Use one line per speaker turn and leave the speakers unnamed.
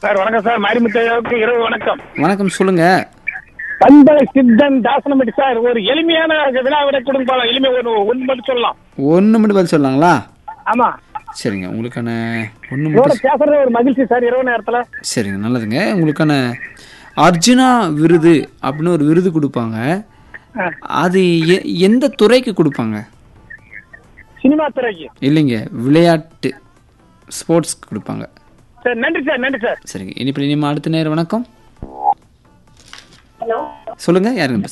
Sir வணக்கம் sir மாரிமுத்தையாவுக்கு இரவு வணக்கம்
வணக்கம் சொல்லுங்க
பந்தலை சித்தன் தாசனமிட்டு சார் ஒரு எளிமையான வினா விட கொடுங்க போலாம் எளிமை ஒரு ஒன்று மட்டும் சொல்லலாம்
ஒன்று மட்டும் பதில் சொல்லலாங்களா
ஆமா
சரிங்க உங்களுக்கான ஒன்று
இதோட
மட்டும்
பேசுறது ஒரு மகிழ்ச்சி சார் இரவு நேரத்துல
சரிங்க நல்லதுங்க உங்களுக்கான அர்ஜுனா விருது அப்படின்னு ஒரு விருது கொடுப்பாங்க
ஆ.
அது எ- எந்த துறைக்கு கொடுப்பாங்க
சினிமா துறைக்கு
இல்லைங்க விளையாட்டு ஸ்போர்ட்ஸ்க்கு கொடுப்பாங்க
சார் நன்றி சார் நன்றி சார்
சரிங்க இனிப்பு இனிமே அடுத்த நேரம் வணக்கம்
ஹலோ
சொல்லுங்க யாருங்க பேசுறீங்க?